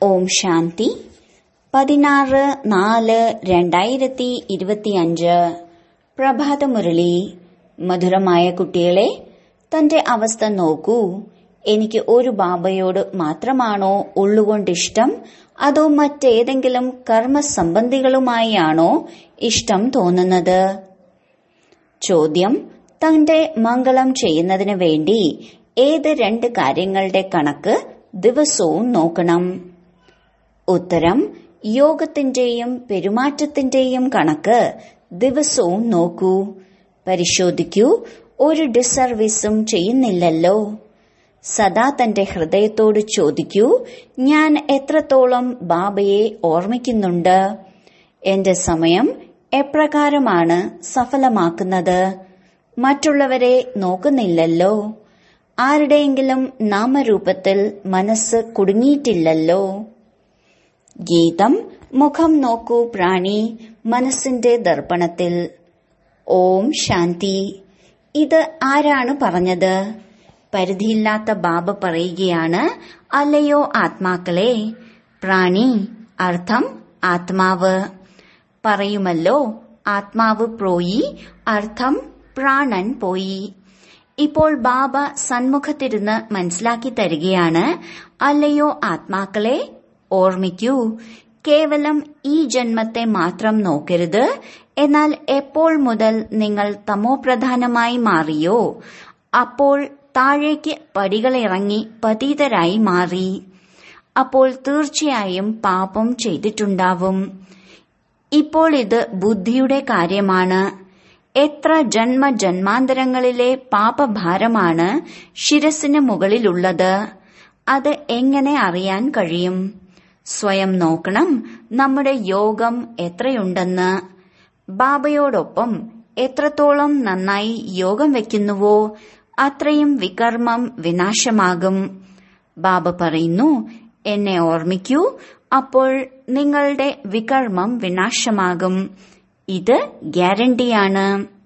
ഓം ശാന്തി പതിനാറ് നാല് രണ്ടായിരത്തി ഇരുപത്തിയഞ്ച് പ്രഭാതമുരളി മധുരമായ കുട്ടികളെ തന്റെ അവസ്ഥ നോക്കൂ എനിക്ക് ഒരു ബാബയോട് മാത്രമാണോ ഉള്ളുകൊണ്ടിഷ്ടം അതോ മറ്റേതെങ്കിലും കർമ്മസംബന്ധികളുമായാണോ ഇഷ്ടം തോന്നുന്നത് ചോദ്യം തന്റെ മംഗളം ചെയ്യുന്നതിന് വേണ്ടി ഏത് രണ്ട് കാര്യങ്ങളുടെ കണക്ക് ദിവസവും നോക്കണം ഉത്തരം യോഗത്തിന്റെയും പെരുമാറ്റത്തിന്റെയും കണക്ക് ദിവസവും നോക്കൂ പരിശോധിക്കൂ ഒരു ഡിസർവീസും ചെയ്യുന്നില്ലല്ലോ സദാ തന്റെ ഹൃദയത്തോട് ചോദിക്കൂ ഞാൻ എത്രത്തോളം ബാബയെ ഓർമ്മിക്കുന്നുണ്ട് എന്റെ സമയം എപ്രകാരമാണ് സഫലമാക്കുന്നത് മറ്റുള്ളവരെ നോക്കുന്നില്ലല്ലോ ആരുടെയെങ്കിലും നാമരൂപത്തിൽ മനസ്സ് കുടുങ്ങിയിട്ടില്ലല്ലോ ഗീതം മുഖം നോക്കൂ പ്രാണി മനസ്സിന്റെ ദർപ്പണത്തിൽ ഓം ശാന്തി ഇത് ആരാണ് പറഞ്ഞത് പരിധിയില്ലാത്ത ബാബ പറയുകയാണ് അല്ലയോ ആത്മാക്കളെ പ്രാണി അർത്ഥം ആത്മാവ് പറയുമല്ലോ ആത്മാവ് പോയി അർത്ഥം പ്രാണൻ പോയി ഇപ്പോൾ ബാബ സന്മുഖത്തിരുന്ന് മനസ്സിലാക്കി തരികയാണ് അല്ലയോ ആത്മാക്കളെ ഓർമ്മിക്കൂ കേവലം ഈ ജന്മത്തെ മാത്രം നോക്കരുത് എന്നാൽ എപ്പോൾ മുതൽ നിങ്ങൾ തമോപ്രധാനമായി മാറിയോ അപ്പോൾ താഴേക്ക് പടികളിറങ്ങി പതീതരായി മാറി അപ്പോൾ തീർച്ചയായും പാപം ചെയ്തിട്ടുണ്ടാവും ഇപ്പോൾ ഇത് ബുദ്ധിയുടെ കാര്യമാണ് എത്ര ജന്മ ജന്മാന്തരങ്ങളിലെ പാപഭാരമാണ് ശിരസിന് മുകളിലുള്ളത് അത് എങ്ങനെ അറിയാൻ കഴിയും സ്വയം നോക്കണം നമ്മുടെ യോഗം എത്രയുണ്ടെന്ന് ബാബയോടൊപ്പം എത്രത്തോളം നന്നായി യോഗം വെക്കുന്നുവോ അത്രയും വികർമ്മം വിനാശമാകും ബാബ പറയുന്നു എന്നെ ഓർമ്മിക്കൂ അപ്പോൾ നിങ്ങളുടെ വികർമ്മം വിനാശമാകും ഇത് ഗ്യാരണ്ടിയാണ്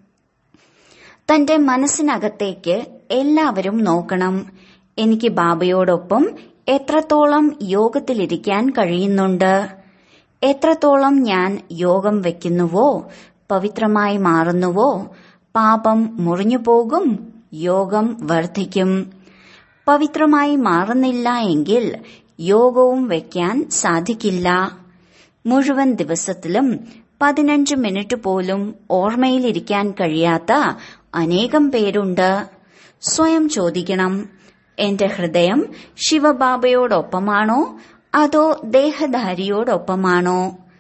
തന്റെ മനസ്സിനകത്തേക്ക് എല്ലാവരും നോക്കണം എനിക്ക് ബാബയോടൊപ്പം എത്രത്തോളം യോഗത്തിലിരിക്കാൻ കഴിയുന്നുണ്ട് എത്രത്തോളം ഞാൻ യോഗം വെക്കുന്നുവോ പവിത്രമായി മാറുന്നുവോ പാപം മുറിഞ്ഞു പോകും യോഗം വർദ്ധിക്കും പവിത്രമായി മാറുന്നില്ല എങ്കിൽ യോഗവും വെക്കാൻ സാധിക്കില്ല മുഴുവൻ ദിവസത്തിലും പതിനഞ്ച് മിനിറ്റ് പോലും ഓർമ്മയിലിരിക്കാൻ കഴിയാത്ത അനേകം പേരുണ്ട് സ്വയം ചോദിക്കണം എന്റെ ഹൃദയം ശിവബാബയോടൊപ്പമാണോ അതോ ദേഹധാരിയോടൊപ്പമാണോ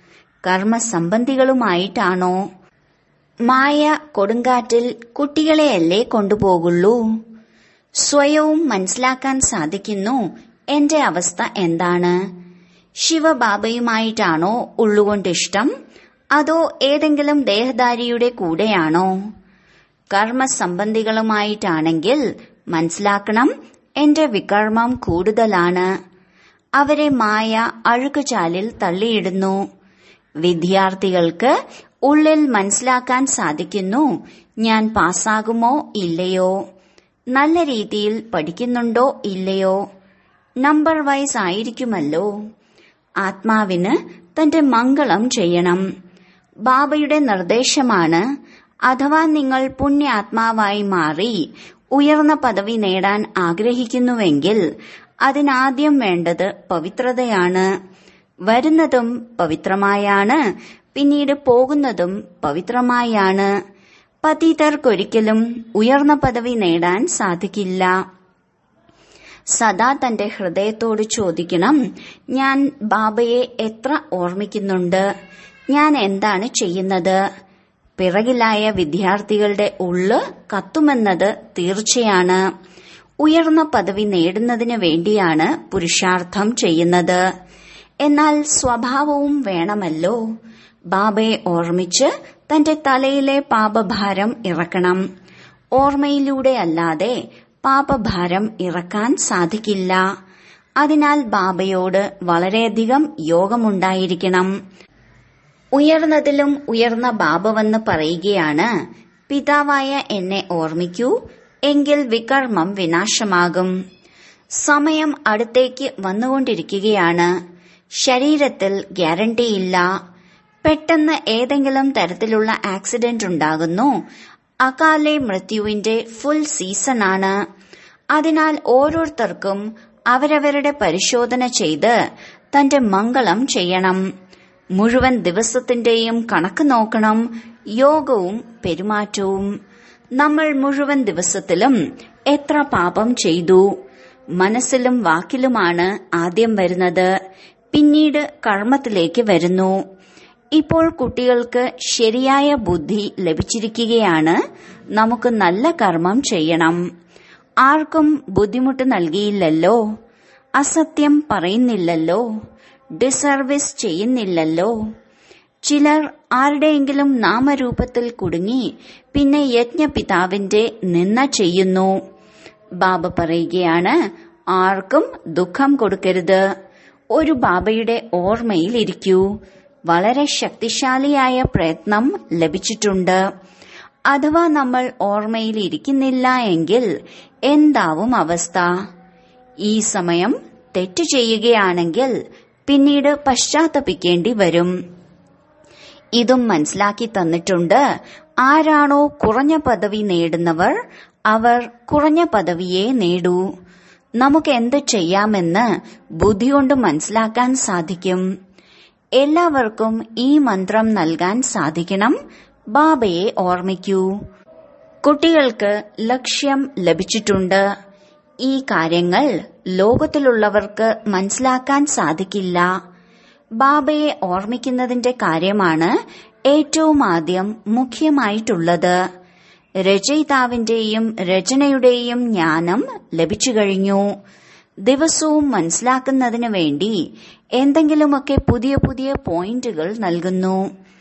കർമ്മസംബന്ധികളുമായിട്ടാണോ മായ കൊടുങ്കാറ്റിൽ കുട്ടികളെയല്ലേ കൊണ്ടുപോകുള്ളൂ സ്വയവും മനസ്സിലാക്കാൻ സാധിക്കുന്നു എന്റെ അവസ്ഥ എന്താണ് ശിവബാബയുമായിട്ടാണോ ഉള്ളുകൊണ്ടിഷ്ടം അതോ ഏതെങ്കിലും ദേഹധാരിയുടെ കൂടെയാണോ കർമ്മസംബന്ധികളുമായിട്ടാണെങ്കിൽ മനസ്സിലാക്കണം എന്റെ വികർമ്മം കൂടുതലാണ് അവരെ മായ അഴുക്കുചാലിൽ തള്ളിയിടുന്നു വിദ്യാർത്ഥികൾക്ക് ഉള്ളിൽ മനസ്സിലാക്കാൻ സാധിക്കുന്നു ഞാൻ പാസ്സാകുമോ ഇല്ലയോ നല്ല രീതിയിൽ പഠിക്കുന്നുണ്ടോ ഇല്ലയോ നമ്പർ വൈസ് ആയിരിക്കുമല്ലോ ആത്മാവിന് തന്റെ മംഗളം ചെയ്യണം ബാബയുടെ നിർദ്ദേശമാണ് അഥവാ നിങ്ങൾ പുണ്യാത്മാവായി മാറി ഉയർന്ന പദവി നേടാൻ ആഗ്രഹിക്കുന്നുവെങ്കിൽ അതിനാദ്യം വേണ്ടത് പവിത്രതയാണ് വരുന്നതും പവിത്രമായാണ് പിന്നീട് പോകുന്നതും പവിത്രമായാണ് പതിതർക്കൊരിക്കലും ഉയർന്ന പദവി നേടാൻ സാധിക്കില്ല സദാ തന്റെ ഹൃദയത്തോട് ചോദിക്കണം ഞാൻ ബാബയെ എത്ര ഓർമ്മിക്കുന്നുണ്ട് ഞാൻ എന്താണ് ചെയ്യുന്നത് പിറകിലായ വിദ്യാർത്ഥികളുടെ ഉള്ള് കത്തുമെന്നത് തീർച്ചയാണ് ഉയർന്ന പദവി നേടുന്നതിന് വേണ്ടിയാണ് പുരുഷാർത്ഥം ചെയ്യുന്നത് എന്നാൽ സ്വഭാവവും വേണമല്ലോ ബാബയെ ഓർമ്മിച്ച് തന്റെ തലയിലെ പാപഭാരം ഇറക്കണം ഓർമ്മയിലൂടെ അല്ലാതെ പാപഭാരം ഇറക്കാൻ സാധിക്കില്ല അതിനാൽ ബാബയോട് വളരെയധികം യോഗമുണ്ടായിരിക്കണം ഉയർന്നതിലും ഉയർന്ന ബാബവെന്ന് പറയുകയാണ് പിതാവായ എന്നെ ഓർമ്മിക്കൂ എങ്കിൽ വികർമ്മം വിനാശമാകും സമയം അടുത്തേക്ക് വന്നുകൊണ്ടിരിക്കുകയാണ് ശരീരത്തിൽ ഗ്യാരണ്ടിയില്ല പെട്ടെന്ന് ഏതെങ്കിലും തരത്തിലുള്ള ആക്സിഡന്റ് ഉണ്ടാകുന്നു അകാലെ മൃത്യുവിന്റെ ഫുൾ സീസണാണ് അതിനാൽ ഓരോരുത്തർക്കും അവരവരുടെ പരിശോധന ചെയ്ത് തന്റെ മംഗളം ചെയ്യണം മുഴുവൻ ദിവസത്തിന്റെയും കണക്ക് നോക്കണം യോഗവും പെരുമാറ്റവും നമ്മൾ മുഴുവൻ ദിവസത്തിലും എത്ര പാപം ചെയ്തു മനസ്സിലും വാക്കിലുമാണ് ആദ്യം വരുന്നത് പിന്നീട് കർമ്മത്തിലേക്ക് വരുന്നു ഇപ്പോൾ കുട്ടികൾക്ക് ശരിയായ ബുദ്ധി ലഭിച്ചിരിക്കുകയാണ് നമുക്ക് നല്ല കർമ്മം ചെയ്യണം ആർക്കും ബുദ്ധിമുട്ട് നൽകിയില്ലല്ലോ അസത്യം പറയുന്നില്ലല്ലോ ഡിസർവീസ് ചെയ്യുന്നില്ലല്ലോ ചിലർ ആരുടെയെങ്കിലും നാമരൂപത്തിൽ കുടുങ്ങി പിന്നെ യജ്ഞപിതാവിന്റെ നിന്ന ചെയ്യുന്നു ബാബ പറയുകയാണ് ആർക്കും ദുഃഖം കൊടുക്കരുത് ഒരു ബാബയുടെ ഓർമ്മയിൽ ഇരിക്കൂ വളരെ ശക്തിശാലിയായ പ്രയത്നം ലഭിച്ചിട്ടുണ്ട് അഥവാ നമ്മൾ ഓർമ്മയിൽ ഇരിക്കുന്നില്ല എങ്കിൽ എന്താവും അവസ്ഥ ഈ സമയം തെറ്റ് ചെയ്യുകയാണെങ്കിൽ പിന്നീട് പശ്ചാത്തപിക്കേണ്ടി വരും ഇതും മനസ്സിലാക്കി തന്നിട്ടുണ്ട് ആരാണോ കുറഞ്ഞ പദവി നേടുന്നവർ അവർ കുറഞ്ഞ പദവിയെ നേടൂ നമുക്ക് എന്ത് ചെയ്യാമെന്ന് ബുദ്ധി കൊണ്ട് മനസ്സിലാക്കാൻ സാധിക്കും എല്ലാവർക്കും ഈ മന്ത്രം നൽകാൻ സാധിക്കണം ബാബയെ ഓർമ്മിക്കൂ കുട്ടികൾക്ക് ലക്ഷ്യം ലഭിച്ചിട്ടുണ്ട് ഈ കാര്യങ്ങൾ ലോകത്തിലുള്ളവർക്ക് മനസ്സിലാക്കാൻ സാധിക്കില്ല ബാബയെ ഓർമ്മിക്കുന്നതിന്റെ കാര്യമാണ് ഏറ്റവും ആദ്യം മുഖ്യമായിട്ടുള്ളത് രചയിതാവിന്റെയും രചനയുടെയും ജ്ഞാനം ലഭിച്ചു കഴിഞ്ഞു ദിവസവും മനസ്സിലാക്കുന്നതിന് വേണ്ടി എന്തെങ്കിലുമൊക്കെ പുതിയ പുതിയ പോയിന്റുകൾ നൽകുന്നു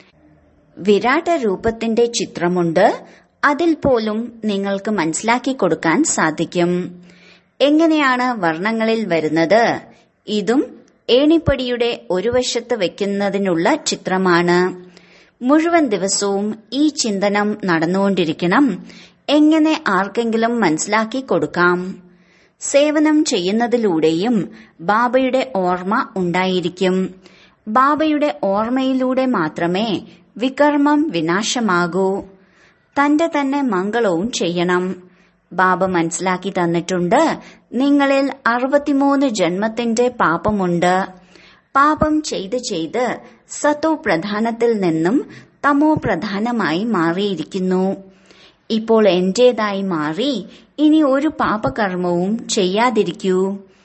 വിരാട രൂപത്തിന്റെ ചിത്രമുണ്ട് അതിൽ പോലും നിങ്ങൾക്ക് മനസ്സിലാക്കി കൊടുക്കാൻ സാധിക്കും എങ്ങനെയാണ് വർണ്ണങ്ങളിൽ വരുന്നത് ഇതും ഏണിപ്പടിയുടെ ഒരു വശത്ത് വെക്കുന്നതിനുള്ള ചിത്രമാണ് മുഴുവൻ ദിവസവും ഈ ചിന്തനം നടന്നുകൊണ്ടിരിക്കണം എങ്ങനെ ആർക്കെങ്കിലും മനസ്സിലാക്കി കൊടുക്കാം സേവനം ചെയ്യുന്നതിലൂടെയും ബാബയുടെ ഓർമ്മ ഉണ്ടായിരിക്കും ബാബയുടെ ഓർമ്മയിലൂടെ മാത്രമേ വികർമ്മം വിനാശമാകൂ തന്റെ തന്നെ മംഗളവും ചെയ്യണം ബാബ മനസ്സിലാക്കി തന്നിട്ടുണ്ട് നിങ്ങളിൽ അറുപത്തിമൂന്ന് ജന്മത്തിന്റെ പാപമുണ്ട് പാപം ചെയ്ത് ചെയ്ത് സത്തോ പ്രധാനത്തിൽ നിന്നും തമോ പ്രധാനമായി മാറിയിരിക്കുന്നു ഇപ്പോൾ എന്റേതായി മാറി ഇനി ഒരു പാപകർമ്മവും ചെയ്യാതിരിക്കൂ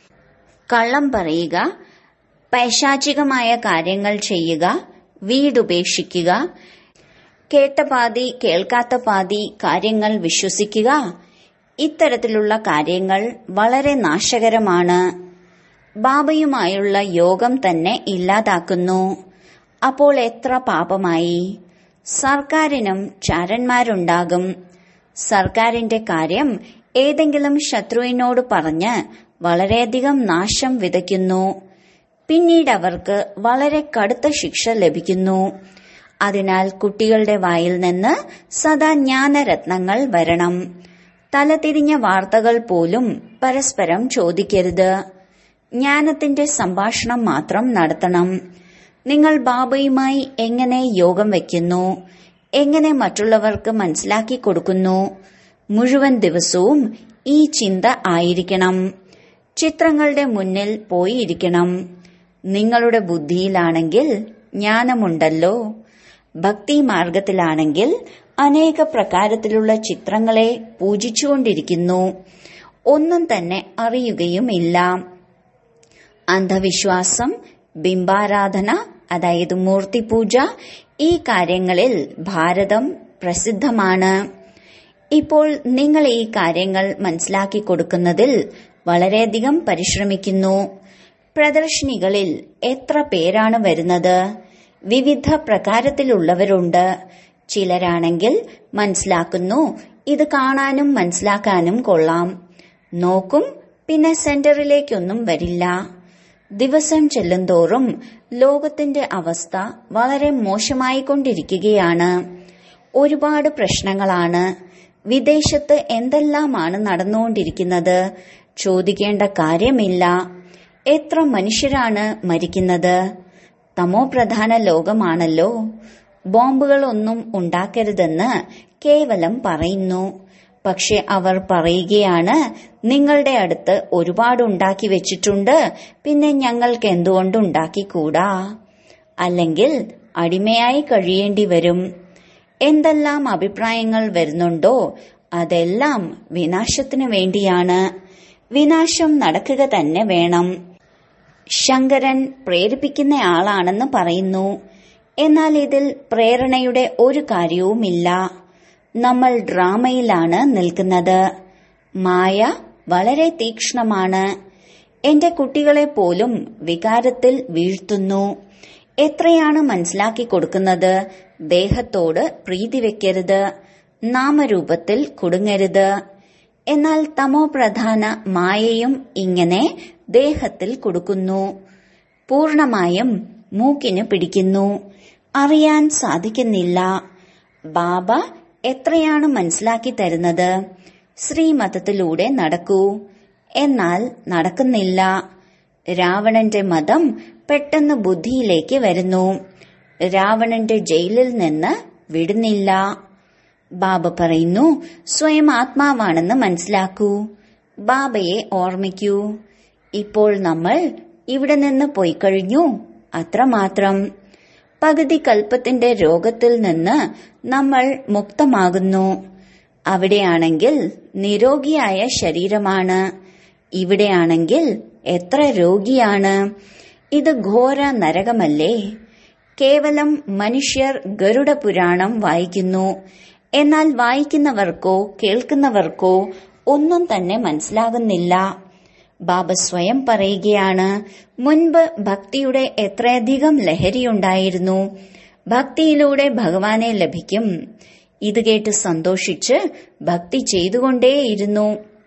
കള്ളം പറയുക പൈശാചികമായ കാര്യങ്ങൾ ചെയ്യുക വീടുപേക്ഷിക്കുക കേട്ട പാതി കേൾക്കാത്ത പാതി കാര്യങ്ങൾ വിശ്വസിക്കുക ഇത്തരത്തിലുള്ള കാര്യങ്ങൾ വളരെ നാശകരമാണ് ബാബയുമായുള്ള യോഗം തന്നെ ഇല്ലാതാക്കുന്നു അപ്പോൾ എത്ര പാപമായി സർക്കാരിനും ചാരന്മാരുണ്ടാകും സർക്കാരിന്റെ കാര്യം ഏതെങ്കിലും ശത്രുവിനോട് പറഞ്ഞ് വളരെയധികം നാശം വിതയ്ക്കുന്നു പിന്നീട് അവർക്ക് വളരെ കടുത്ത ശിക്ഷ ലഭിക്കുന്നു അതിനാൽ കുട്ടികളുടെ വായിൽ നിന്ന് സദാ ജ്ഞാനരത്നങ്ങൾ വരണം തലതിരിഞ്ഞ വാർത്തകൾ പോലും പരസ്പരം ചോദിക്കരുത് ജ്ഞാനത്തിന്റെ സംഭാഷണം മാത്രം നടത്തണം നിങ്ങൾ ബാബയുമായി എങ്ങനെ യോഗം വയ്ക്കുന്നു എങ്ങനെ മറ്റുള്ളവർക്ക് മനസ്സിലാക്കി കൊടുക്കുന്നു മുഴുവൻ ദിവസവും ഈ ചിന്ത ആയിരിക്കണം ചിത്രങ്ങളുടെ മുന്നിൽ പോയി ഇരിക്കണം നിങ്ങളുടെ ബുദ്ധിയിലാണെങ്കിൽ ജ്ഞാനമുണ്ടല്ലോ ഭക്തി മാർഗത്തിലാണെങ്കിൽ അനേക പ്രകാരത്തിലുള്ള ചിത്രങ്ങളെ പൂജിച്ചുകൊണ്ടിരിക്കുന്നു ഒന്നും തന്നെ അറിയുകയുമില്ല അന്ധവിശ്വാസം ബിംബാരാധന അതായത് മൂർത്തിപൂജ ഈ കാര്യങ്ങളിൽ ഭാരതം പ്രസിദ്ധമാണ് ഇപ്പോൾ നിങ്ങൾ ഈ കാര്യങ്ങൾ മനസ്സിലാക്കി കൊടുക്കുന്നതിൽ വളരെയധികം പരിശ്രമിക്കുന്നു പ്രദർശനികളിൽ എത്ര പേരാണ് വരുന്നത് വിവിധ പ്രകാരത്തിലുള്ളവരുണ്ട് ചിലരാണെങ്കിൽ മനസ്സിലാക്കുന്നു ഇത് കാണാനും മനസ്സിലാക്കാനും കൊള്ളാം നോക്കും പിന്നെ സെന്ററിലേക്കൊന്നും വരില്ല ദിവസം ചെല്ലുന്തോറും ലോകത്തിന്റെ അവസ്ഥ വളരെ മോശമായിക്കൊണ്ടിരിക്കുകയാണ് ഒരുപാട് പ്രശ്നങ്ങളാണ് വിദേശത്ത് എന്തെല്ലാമാണ് നടന്നുകൊണ്ടിരിക്കുന്നത് ചോദിക്കേണ്ട കാര്യമില്ല എത്ര മനുഷ്യരാണ് മരിക്കുന്നത് തമോ പ്രധാന ലോകമാണല്ലോ ബോംബുകളൊന്നും ഉണ്ടാക്കരുതെന്ന് കേവലം പറയുന്നു പക്ഷെ അവർ പറയുകയാണ് നിങ്ങളുടെ അടുത്ത് ഒരുപാട് ഉണ്ടാക്കി വെച്ചിട്ടുണ്ട് പിന്നെ ഞങ്ങൾക്ക് എന്തുകൊണ്ട് ഉണ്ടാക്കിക്കൂടാ അല്ലെങ്കിൽ അടിമയായി കഴിയേണ്ടി വരും എന്തെല്ലാം അഭിപ്രായങ്ങൾ വരുന്നുണ്ടോ അതെല്ലാം വിനാശത്തിനു വേണ്ടിയാണ് വിനാശം നടക്കുക തന്നെ വേണം ശങ്കരൻ പ്രേരിപ്പിക്കുന്ന ആളാണെന്ന് പറയുന്നു എന്നാൽ ഇതിൽ പ്രേരണയുടെ ഒരു കാര്യവുമില്ല നമ്മൾ ഡ്രാമയിലാണ് നിൽക്കുന്നത് മായ വളരെ തീക്ഷ്ണമാണ് എന്റെ കുട്ടികളെ പോലും വികാരത്തിൽ വീഴ്ത്തുന്നു എത്രയാണ് മനസ്സിലാക്കി കൊടുക്കുന്നത് ദേഹത്തോട് പ്രീതി വെക്കരുത് നാമരൂപത്തിൽ കുടുങ്ങരുത് എന്നാൽ തമോ പ്രധാന മായയും ഇങ്ങനെ ദേഹത്തിൽ കൊടുക്കുന്നു പൂർണമായും മൂക്കിന് പിടിക്കുന്നു അറിയാൻ സാധിക്കുന്നില്ല ബാബ എത്രയാണ് മനസ്സിലാക്കി തരുന്നത് ശ്രീമതത്തിലൂടെ നടക്കൂ എന്നാൽ നടക്കുന്നില്ല രാവണന്റെ മതം പെട്ടെന്ന് ബുദ്ധിയിലേക്ക് വരുന്നു രാവണന്റെ ജയിലിൽ നിന്ന് വിടുന്നില്ല ബാബ പറയുന്നു സ്വയം ആത്മാവാണെന്ന് മനസ്സിലാക്കൂ ബാബയെ ഓർമ്മിക്കൂ ഇപ്പോൾ നമ്മൾ ഇവിടെ നിന്ന് പോയിക്കഴിഞ്ഞു അത്രമാത്രം പകുതി കൽപ്പത്തിന്റെ രോഗത്തിൽ നിന്ന് നമ്മൾ മുക്തമാകുന്നു അവിടെയാണെങ്കിൽ നിരോഗിയായ ശരീരമാണ് ഇവിടെയാണെങ്കിൽ എത്ര രോഗിയാണ് ഇത് ഘോര നരകമല്ലേ കേവലം മനുഷ്യർ ഗരുഡ പുരാണം വായിക്കുന്നു എന്നാൽ വായിക്കുന്നവർക്കോ കേൾക്കുന്നവർക്കോ ഒന്നും തന്നെ മനസ്സിലാകുന്നില്ല ബാബ സ്വയം പറയുകയാണ് മുൻപ് ഭക്തിയുടെ എത്രയധികം ലഹരിയുണ്ടായിരുന്നു ഭക്തിയിലൂടെ ഭഗവാനെ ലഭിക്കും ഇത് കേട്ട് സന്തോഷിച്ച് ഭക്തി ചെയ്തുകൊണ്ടേയിരുന്നു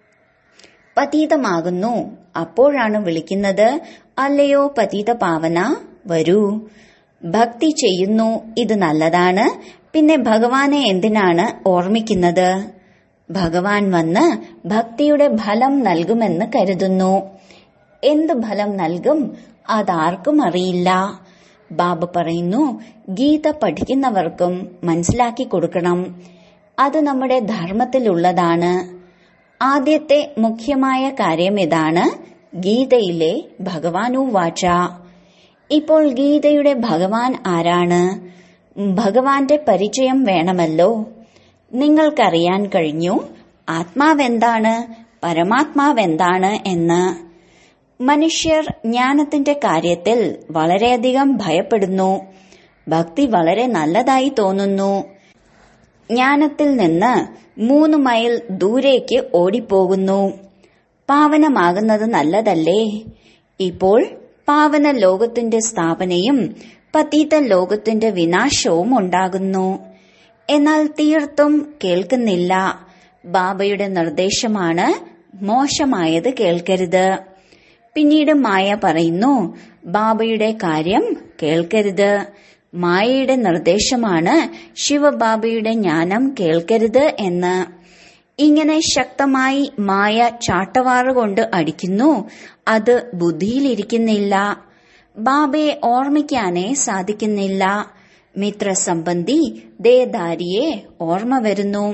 പതീതമാകുന്നു അപ്പോഴാണ് വിളിക്കുന്നത് അല്ലയോ പതീത പാവന വരൂ ഭക്തി ചെയ്യുന്നു ഇത് നല്ലതാണ് പിന്നെ ഭഗവാനെ എന്തിനാണ് ഓർമ്മിക്കുന്നത് ഭഗവാൻ വന്ന് ഭക്തിയുടെ ഫലം നൽകുമെന്ന് കരുതുന്നു എന്ത് ഫലം നൽകും അതാർക്കും അറിയില്ല ബാബ പറയുന്നു ഗീത പഠിക്കുന്നവർക്കും മനസ്സിലാക്കി കൊടുക്കണം അത് നമ്മുടെ ധർമ്മത്തിലുള്ളതാണ് ആദ്യത്തെ മുഖ്യമായ കാര്യം ഇതാണ് ഗീതയിലെ ഭഗവാനു വാച ഇപ്പോൾ ഗീതയുടെ ഭഗവാൻ ആരാണ് ഭഗവാന്റെ പരിചയം വേണമല്ലോ നിങ്ങൾക്കറിയാൻ കഴിഞ്ഞു ആത്മാവെന്താണ് പരമാത്മാവെന്താണ് എന്ന് മനുഷ്യർ ജ്ഞാനത്തിന്റെ കാര്യത്തിൽ വളരെയധികം ഭയപ്പെടുന്നു ഭക്തി വളരെ നല്ലതായി തോന്നുന്നു ജ്ഞാനത്തിൽ നിന്ന് മൂന്ന് മൈൽ ദൂരേക്ക് ഓടിപ്പോകുന്നു പാവനമാകുന്നത് നല്ലതല്ലേ ഇപ്പോൾ പാവന ലോകത്തിന്റെ സ്ഥാപനയും പതീത ലോകത്തിന്റെ വിനാശവും ഉണ്ടാകുന്നു എന്നാൽ തീർത്തും കേൾക്കുന്നില്ല ബാബയുടെ നിർദ്ദേശമാണ് മോശമായത് കേൾക്കരുത് പിന്നീട് മായ പറയുന്നു ബാബയുടെ കാര്യം കേൾക്കരുത് മായയുടെ നിർദ്ദേശമാണ് ശിവബാബയുടെ ജ്ഞാനം കേൾക്കരുത് എന്ന് ഇങ്ങനെ ശക്തമായി മായ ചാട്ടവാറുകൊണ്ട് അടിക്കുന്നു അത് ബുദ്ധിയിലിരിക്കുന്നില്ല ബാബയെ ഓർമ്മിക്കാനേ സാധിക്കുന്നില്ല മിത്രസംബന്ധി ദേദാരിയെ ഓർമ്മ വരുന്നു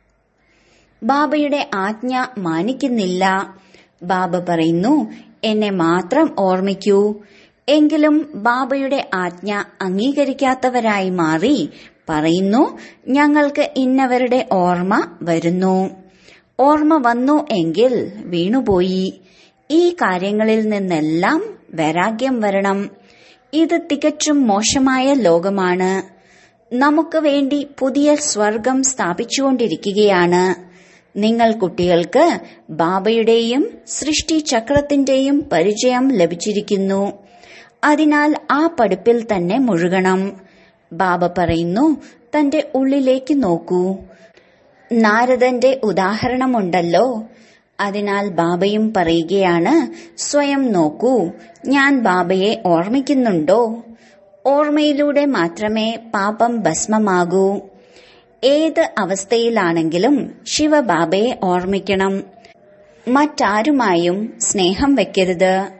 ബാബയുടെ ആജ്ഞ മാനിക്കുന്നില്ല ബാബ പറയുന്നു എന്നെ മാത്രം ഓർമ്മിക്കൂ എങ്കിലും ബാബയുടെ ആജ്ഞ അംഗീകരിക്കാത്തവരായി മാറി പറയുന്നു ഞങ്ങൾക്ക് ഇന്നവരുടെ ഓർമ്മ വരുന്നു ഓർമ്മ വന്നു എങ്കിൽ വീണുപോയി ഈ കാര്യങ്ങളിൽ നിന്നെല്ലാം വൈരാഗ്യം വരണം ഇത് തികച്ചും മോശമായ ലോകമാണ് നമുക്ക് വേണ്ടി പുതിയ സ്വർഗം സ്ഥാപിച്ചുകൊണ്ടിരിക്കുകയാണ് നിങ്ങൾ കുട്ടികൾക്ക് ബാബയുടെയും സൃഷ്ടി ചക്രത്തിന്റെയും പരിചയം ലഭിച്ചിരിക്കുന്നു അതിനാൽ ആ പഠിപ്പിൽ തന്നെ മുഴുകണം ബാബ പറയുന്നു തന്റെ ഉള്ളിലേക്ക് നോക്കൂ നാരദന്റെ ഉദാഹരണമുണ്ടല്ലോ അതിനാൽ ബാബയും പറയുകയാണ് സ്വയം നോക്കൂ ഞാൻ ബാബയെ ഓർമ്മിക്കുന്നുണ്ടോ ഓർമ്മയിലൂടെ മാത്രമേ പാപം ഭസ്മമാകൂ ഏത് അവസ്ഥയിലാണെങ്കിലും ശിവബാബയെ ഓർമ്മിക്കണം മറ്റാരുമായും സ്നേഹം വെക്കരുത്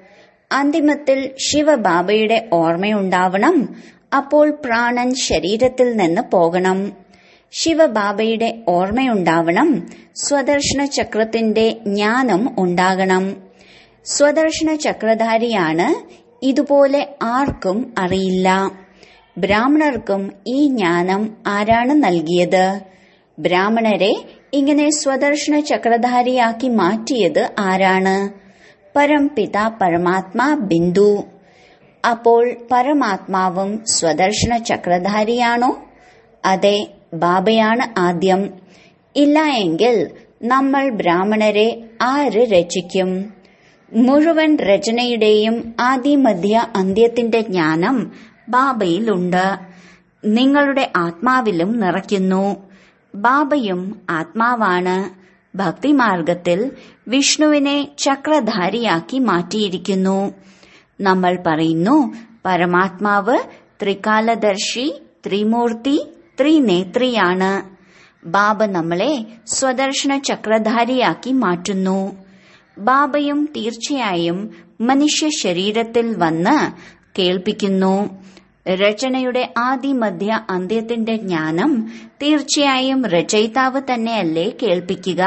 അന്തിമത്തിൽ ശിവബാബയുടെ ഓർമ്മയുണ്ടാവണം അപ്പോൾ പ്രാണൻ ശരീരത്തിൽ നിന്ന് പോകണം ശിവബാബയുടെ ഓർമ്മയുണ്ടാവണം സ്വദർശന ചക്രത്തിന്റെ ജ്ഞാനം ഉണ്ടാകണം സ്വദർശന ചക്രധാരിയാണ് ഇതുപോലെ ആർക്കും അറിയില്ല ബ്രാഹ്മണർക്കും ഈ ജ്ഞാനം ആരാണ് നൽകിയത് ബ്രാഹ്മണരെ ഇങ്ങനെ സ്വദർശന ചക്രധാരിയാക്കി മാറ്റിയത് ആരാണ് പരംപിത പരമാത്മാ ബിന്ദു അപ്പോൾ പരമാത്മാവും സ്വദർശന ചക്രധാരിയാണോ അതെ ബാബയാണ് ആദ്യം ഇല്ല എങ്കിൽ നമ്മൾ ബ്രാഹ്മണരെ ആര് രചിക്കും മുഴുവൻ രചനയുടെയും ആദിമധ്യ അന്ത്യത്തിന്റെ ജ്ഞാനം ബാബയിലുണ്ട് നിങ്ങളുടെ ആത്മാവിലും നിറയ്ക്കുന്നു ബാബയും ആത്മാവാണ് ഭക്തിമാർഗത്തിൽ വിഷ്ണുവിനെ ചക്രധാരിയാക്കി മാറ്റിയിരിക്കുന്നു നമ്മൾ പറയുന്നു പരമാത്മാവ് ത്രികാലദർശി ത്രിമൂർത്തി ത്രിനേത്രിയാണ് ബാബ നമ്മളെ സ്വദർശന ചക്രധാരിയാക്കി മാറ്റുന്നു ബാബയും തീർച്ചയായും മനുഷ്യ ശരീരത്തിൽ വന്ന് കേൾപ്പിക്കുന്നു രചനയുടെ ആദിമധ്യ അന്ത്യത്തിന്റെ ജ്ഞാനം തീർച്ചയായും രചയിതാവ് തന്നെയല്ലേ കേൾപ്പിക്കുക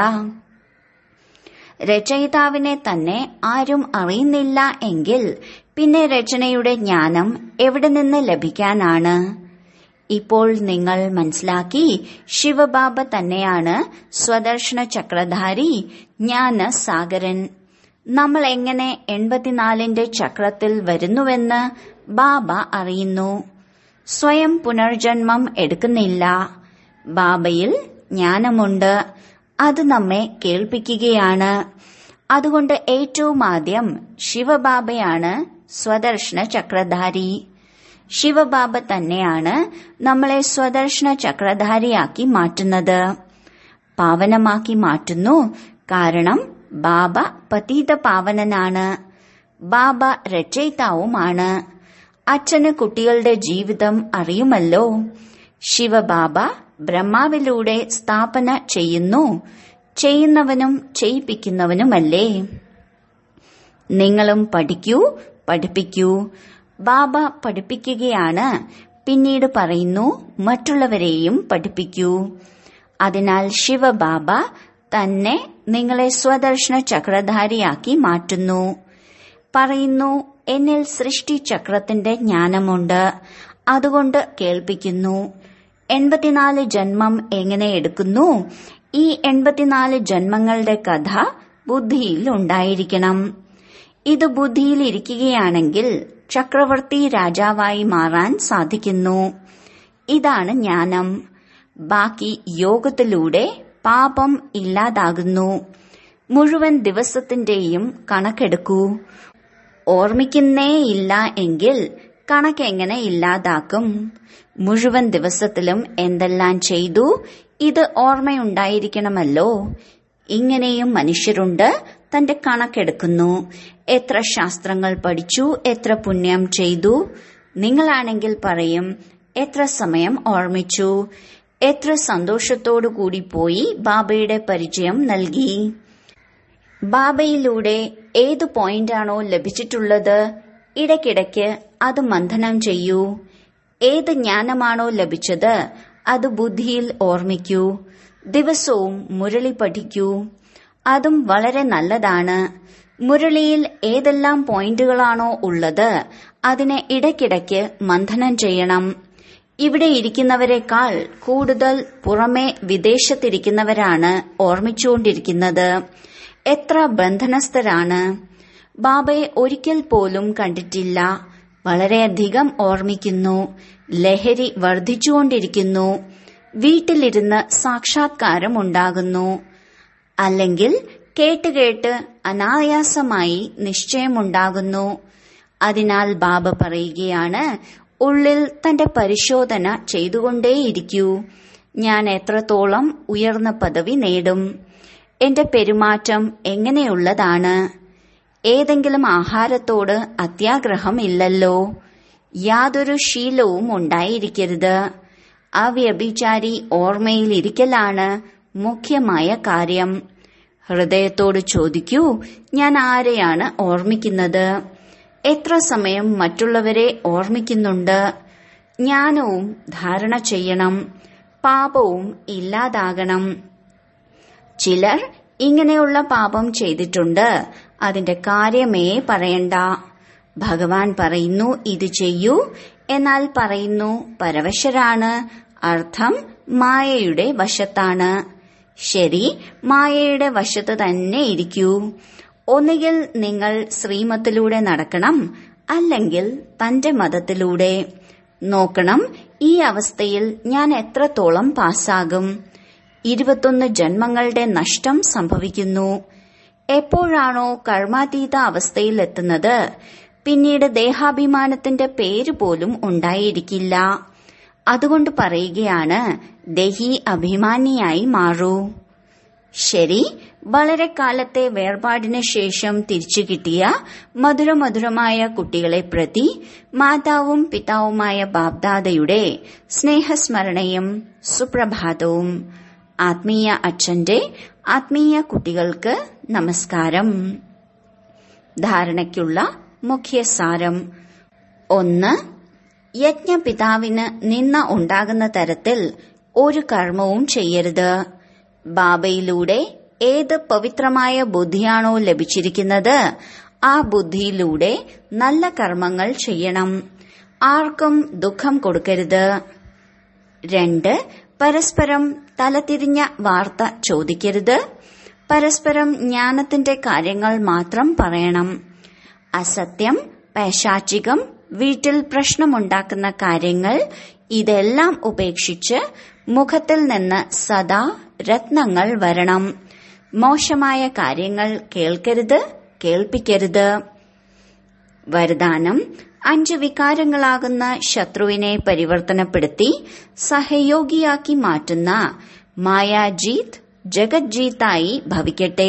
രചയിതാവിനെ തന്നെ ആരും അറിയുന്നില്ല എങ്കിൽ പിന്നെ രചനയുടെ ജ്ഞാനം എവിടെ നിന്ന് ലഭിക്കാനാണ് ഇപ്പോൾ നിങ്ങൾ മനസ്സിലാക്കി ശിവബാബ തന്നെയാണ് സ്വദർശന ചക്രധാരി ജ്ഞാന സാഗരൻ നമ്മൾ എങ്ങനെ എൺപത്തിനാലിന്റെ ചക്രത്തിൽ വരുന്നുവെന്ന് ബാബ അറിയുന്നു സ്വയം പുനർജന്മം എടുക്കുന്നില്ല ബാബയിൽ ജ്ഞാനമുണ്ട് അത് നമ്മെ കേൾപ്പിക്കുകയാണ് അതുകൊണ്ട് ഏറ്റവും ആദ്യം ശിവബാബയാണ് സ്വദർശന ചക്രധാരി ശിവബാബ തന്നെയാണ് നമ്മളെ സ്വദർശന ചക്രധാരിയാക്കി മാറ്റുന്നത് പാവനമാക്കി മാറ്റുന്നു കാരണം ബാബ പതീത പാവനനാണ് ബാബ രചയിതാവുമാണ് അച്ഛന് കുട്ടികളുടെ ജീവിതം അറിയുമല്ലോ ശിവബാബ ബ്രഹ്മാവിലൂടെ സ്ഥാപന ചെയ്യുന്നു ചെയ്യുന്നവനും ചെയ്യിപ്പിക്കുന്നവനുമല്ലേ നിങ്ങളും പഠിക്കൂ പഠിപ്പിക്കൂ ബാബ പഠിപ്പിക്കുകയാണ് പിന്നീട് പറയുന്നു മറ്റുള്ളവരെയും പഠിപ്പിക്കൂ അതിനാൽ ശിവബാബ തന്നെ നിങ്ങളെ സ്വദർശന ചക്രധാരിയാക്കി മാറ്റുന്നു പറയുന്നു എന്നിൽ സൃഷ്ടി ചക്രത്തിന്റെ ജ്ഞാനമുണ്ട് അതുകൊണ്ട് കേൾപ്പിക്കുന്നു എൺപത്തിനാല് ജന്മം എങ്ങനെ എടുക്കുന്നു ഈ എൺപത്തിനാല് ജന്മങ്ങളുടെ കഥ ബുദ്ധിയിൽ ഉണ്ടായിരിക്കണം ഇത് ബുദ്ധിയിൽ ഇരിക്കുകയാണെങ്കിൽ ചക്രവർത്തി രാജാവായി മാറാൻ സാധിക്കുന്നു ഇതാണ് ജ്ഞാനം ബാക്കി യോഗത്തിലൂടെ പാപം ഇല്ലാതാകുന്നു മുഴുവൻ ദിവസത്തിന്റെയും കണക്കെടുക്കൂ ഓർമ്മിക്കുന്നേയില്ല എങ്കിൽ കണക്കെങ്ങനെ ഇല്ലാതാക്കും മുഴുവൻ ദിവസത്തിലും എന്തെല്ലാം ചെയ്തു ഇത് ഓർമ്മയുണ്ടായിരിക്കണമല്ലോ ഇങ്ങനെയും മനുഷ്യരുണ്ട് തന്റെ കണക്കെടുക്കുന്നു എത്ര ശാസ്ത്രങ്ങൾ പഠിച്ചു എത്ര പുണ്യം ചെയ്തു നിങ്ങളാണെങ്കിൽ പറയും എത്ര സമയം ഓർമ്മിച്ചു എത്ര സന്തോഷത്തോടു കൂടി പോയി ബാബയുടെ പരിചയം നൽകി ബാബയിലൂടെ ഏതു പോയിന്റാണോ ലഭിച്ചിട്ടുള്ളത് ഇടയ്ക്കിടയ്ക്ക് അത് മന്ഥനം ചെയ്യൂ ഏത് ജ്ഞാനമാണോ ലഭിച്ചത് അത് ബുദ്ധിയിൽ ഓർമ്മിക്കൂ ദിവസവും മുരളി പഠിക്കൂ അതും വളരെ നല്ലതാണ് മുരളിയിൽ ഏതെല്ലാം പോയിന്റുകളാണോ ഉള്ളത് അതിനെ ഇടയ്ക്കിടയ്ക്ക് മന്ഥനം ചെയ്യണം ഇവിടെ ഇരിക്കുന്നവരെക്കാൾ കൂടുതൽ പുറമെ വിദേശത്തിരിക്കുന്നവരാണ് ഓർമ്മിച്ചുകൊണ്ടിരിക്കുന്നത് എത്ര ബന്ധനസ്ഥരാണ് ബാബയെ ഒരിക്കൽ പോലും കണ്ടിട്ടില്ല വളരെയധികം ഓർമ്മിക്കുന്നു ലഹരി വർദ്ധിച്ചുകൊണ്ടിരിക്കുന്നു വീട്ടിലിരുന്ന് സാക്ഷാത്കാരം ഉണ്ടാകുന്നു അല്ലെങ്കിൽ കേട്ടുകേട്ട് അനായാസമായി നിശ്ചയമുണ്ടാകുന്നു അതിനാൽ ബാബ പറയുകയാണ് ഉള്ളിൽ തന്റെ പരിശോധന ചെയ്തുകൊണ്ടേയിരിക്കൂ ഞാൻ എത്രത്തോളം ഉയർന്ന പദവി നേടും എന്റെ പെരുമാറ്റം എങ്ങനെയുള്ളതാണ് ഏതെങ്കിലും ആഹാരത്തോട് അത്യാഗ്രഹം ഇല്ലല്ലോ യാതൊരു ശീലവും ഉണ്ടായിരിക്കരുത് അവ്യഭിചാരി ഓർമ്മയിലിരിക്കലാണ് മുഖ്യമായ കാര്യം ഹൃദയത്തോട് ചോദിക്കൂ ഞാൻ ആരെയാണ് ഓർമ്മിക്കുന്നത് എത്ര സമയം മറ്റുള്ളവരെ ഓർമ്മിക്കുന്നുണ്ട് ജ്ഞാനവും ധാരണ ചെയ്യണം പാപവും ഇല്ലാതാകണം ചിലർ ഇങ്ങനെയുള്ള പാപം ചെയ്തിട്ടുണ്ട് അതിന്റെ കാര്യമേ പറയണ്ട ഭഗവാൻ പറയുന്നു ഇത് ചെയ്യൂ എന്നാൽ പറയുന്നു പരവശരാണ് അർത്ഥം മായയുടെ വശത്താണ് ശരി മായയുടെ വശത്ത് തന്നെ ഇരിക്കൂ ഒന്നുകിൽ നിങ്ങൾ ശ്രീമത്തിലൂടെ നടക്കണം അല്ലെങ്കിൽ തന്റെ മതത്തിലൂടെ നോക്കണം ഈ അവസ്ഥയിൽ ഞാൻ എത്രത്തോളം പാസ്സാകും ഇരുപത്തൊന്ന് ജന്മങ്ങളുടെ നഷ്ടം സംഭവിക്കുന്നു എപ്പോഴാണോ കർമാതീത അവസ്ഥയിൽ എത്തുന്നത് പിന്നീട് ദേഹാഭിമാനത്തിന്റെ പേര് പോലും ഉണ്ടായിരിക്കില്ല അതുകൊണ്ട് പറയുകയാണ് ദേഹി അഭിമാനിയായി മാറൂ ശരി വളരെ കാലത്തെ വേർപാടിന് ശേഷം തിരിച്ചു കിട്ടിയ മധുരമധുരമായ കുട്ടികളെ പ്രതി മാതാവും പിതാവുമായ ബാബ്ദാദയുടെ സ്നേഹസ്മരണയും സുപ്രഭാതവും ആത്മീയ അച്ഛന്റെ ആത്മീയ കുട്ടികൾക്ക് നമസ്കാരം ധാരണയ്ക്കുള്ള മുഖ്യസാരം ഒന്ന് യജ്ഞപിതാവിന് നിന്ന ഉണ്ടാകുന്ന തരത്തിൽ ഒരു കർമ്മവും ചെയ്യരുത് ബാബയിലൂടെ ഏത് പവിത്രമായ ബുദ്ധിയാണോ ലഭിച്ചിരിക്കുന്നത് ആ ബുദ്ധിയിലൂടെ നല്ല കർമ്മങ്ങൾ ചെയ്യണം ആർക്കും ദുഃഖം കൊടുക്കരുത് രണ്ട് പരസ്പരം തലതിരിഞ്ഞ വാർത്ത ചോദിക്കരുത് പരസ്പരം ജ്ഞാനത്തിന്റെ കാര്യങ്ങൾ മാത്രം പറയണം അസത്യം പൈശാചികം വീട്ടിൽ പ്രശ്നമുണ്ടാക്കുന്ന കാര്യങ്ങൾ ഇതെല്ലാം ഉപേക്ഷിച്ച് മുഖത്തിൽ നിന്ന് സദാ രത്നങ്ങൾ വരണം മോശമായ കാര്യങ്ങൾ കേൾക്കരുത് കേൾപ്പിക്കരുത് വരദാനം അഞ്ച് വികാരങ്ങളാകുന്ന ശത്രുവിനെ പരിവർത്തനപ്പെടുത്തി സഹയോഗിയാക്കി മാറ്റുന്ന മായാജീത് ജഗജ്ജീത്തായി ഭവിക്കട്ടെ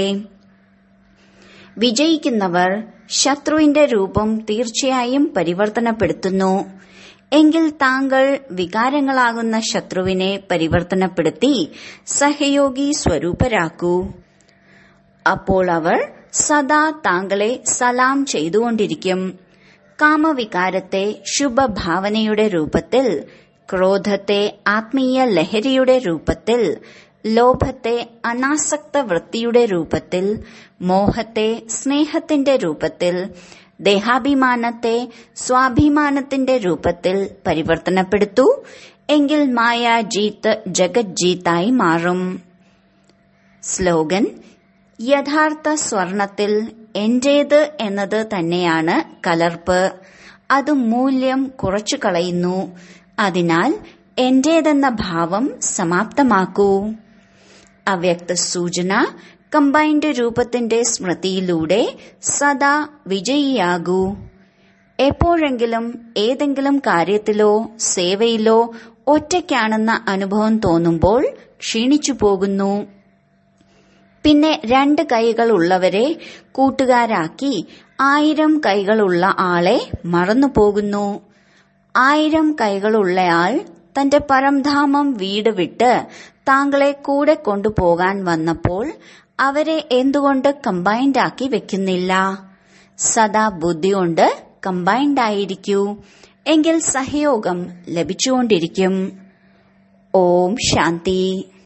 വിജയിക്കുന്നവർ ശത്രുവിന്റെ രൂപം തീർച്ചയായും പരിവർത്തനപ്പെടുത്തുന്നു എങ്കിൽ താങ്കൾ വികാരങ്ങളാകുന്ന ശത്രുവിനെ പരിവർത്തനപ്പെടുത്തി സഹയോഗി സ്വരൂപരാക്കൂ അപ്പോൾ അവർ സദാ താങ്കളെ സലാം ചെയ്തുകൊണ്ടിരിക്കും കാമവികാരത്തെ ശുഭഭാവനയുടെ രൂപത്തിൽ ക്രോധത്തെ ആത്മീയ ലഹരിയുടെ രൂപത്തിൽ ലോഭത്തെ അനാസക്ത വൃത്തിയുടെ രൂപത്തിൽ മോഹത്തെ സ്നേഹത്തിന്റെ രൂപത്തിൽ ദേഹാഭിമാനത്തെ സ്വാഭിമാനത്തിന്റെ രൂപത്തിൽ പരിവർത്തനപ്പെടുത്തൂ എങ്കിൽ മായ ജീത്ത് ജഗത് ജീത്തായി മാറും സ്ലോഗൻ യഥാർത്ഥ സ്വർണത്തിൽ എന്റേത് എന്നത് തന്നെയാണ് കലർപ്പ് അത് മൂല്യം കുറച്ചു കളയുന്നു അതിനാൽ എന്റേതെന്ന ഭാവം സമാപ്തമാക്കൂ അവ്യക്ത സൂചന കമ്പൈൻഡ് രൂപത്തിന്റെ സ്മൃതിയിലൂടെ സദാ വിജയിയാകൂ എപ്പോഴെങ്കിലും ഏതെങ്കിലും കാര്യത്തിലോ സേവയിലോ ഒറ്റയ്ക്കാണെന്ന അനുഭവം തോന്നുമ്പോൾ ക്ഷീണിച്ചു പോകുന്നു പിന്നെ രണ്ട് കൈകൾ ഉള്ളവരെ കൂട്ടുകാരാക്കി ആയിരം കൈകളുള്ള ആളെ മറന്നുപോകുന്നു ആയിരം കൈകളുള്ളയാൾ തന്റെ പരംധാമം വീട് വിട്ട് താങ്കളെ കൂടെ കൊണ്ടുപോകാൻ വന്നപ്പോൾ അവരെ എന്തുകൊണ്ട് കമ്പൈൻഡ് ആക്കി വെക്കുന്നില്ല സദാ ബുദ്ധി കൊണ്ട് കമ്പൈൻഡ് ആയിരിക്കൂ എങ്കിൽ സഹയോഗം ലഭിച്ചുകൊണ്ടിരിക്കും ഓം ശാന്തി